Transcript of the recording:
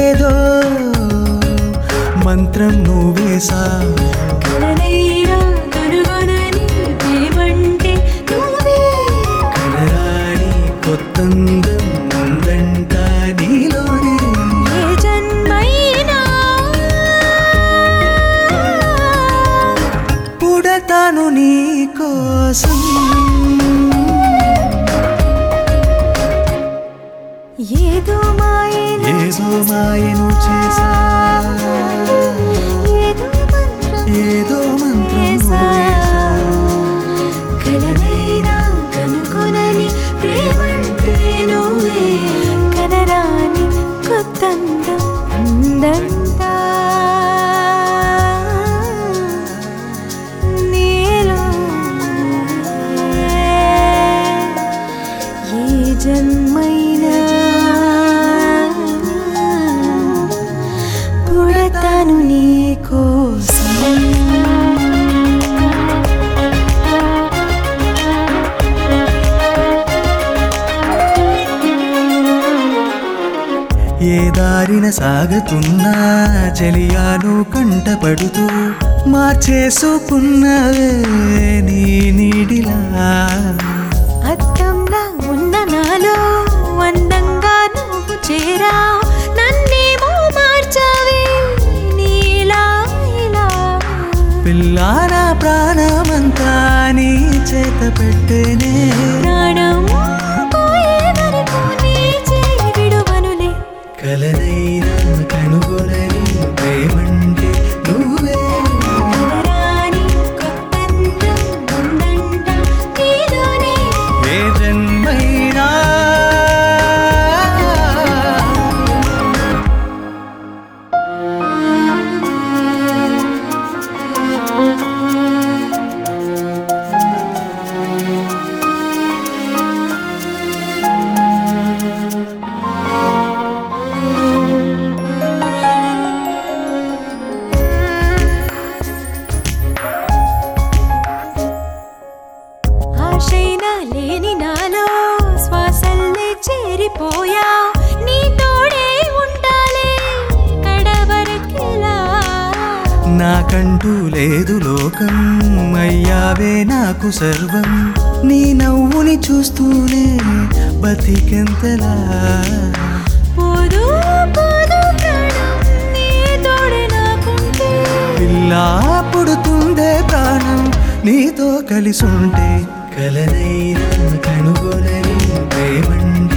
ఏదో మంత్రం నువ్వేసా కలనైనా కనుగొనని ప్రేమంటే నువ్వే కనరాని కొత్తందం ఉందంట నీలోనే ఏ జన్మైనా పుడతాను నీ కోసం ఏదో మాయను ఏదో మాయను చేసా ఏదో మంత్రం ఏదో మంత్రం వేసా. నువ్వేసా. కలనైనా కనుగొనని ప్రేమంటే నువ్వే కనరాని కొత్తందం ఉందంట నీలో ఏ జన్మైనా పుడతాను నీ కోసం ఏ దారిన సాగుతున్నా చలియాను కంటపడుతూ మార్చేసుకున్నవే నీ నీడిలా అద్దంలా ఉన్న నాలో అందంగా నువ్వు చేరా నన్నేమో మార్చావే నీలా ఇలా పిల్లాన ప్రాణమంతా నీ చేత పెట్టేనే ప్రాణం పోయే వరకు నీ చేయి విడువనులే కలనైనా కనుగొనని ప్రేమంటే నువ్వే కలరాని కొత్తందం ఉందంట నీలోనే ఏ జన్మైనా ఆశైనా లేని నాలో శ్వాసల్లే చేరిపోయా నీ తోడే ఉండాలే కడవరకిలా నాకంటూ లేదు లోకం అయ్యావే నాకు సర్వం నీ నవ్వుని చూస్తూనే బతికెంతలా పోదు పోదు ప్రాణం నీ తోడే నాకుంటే పిల్లా పుడుతుందే ప్రాణం నీతో కలిసుంటే కలనైనా కనుగొనని ప్రేమంటే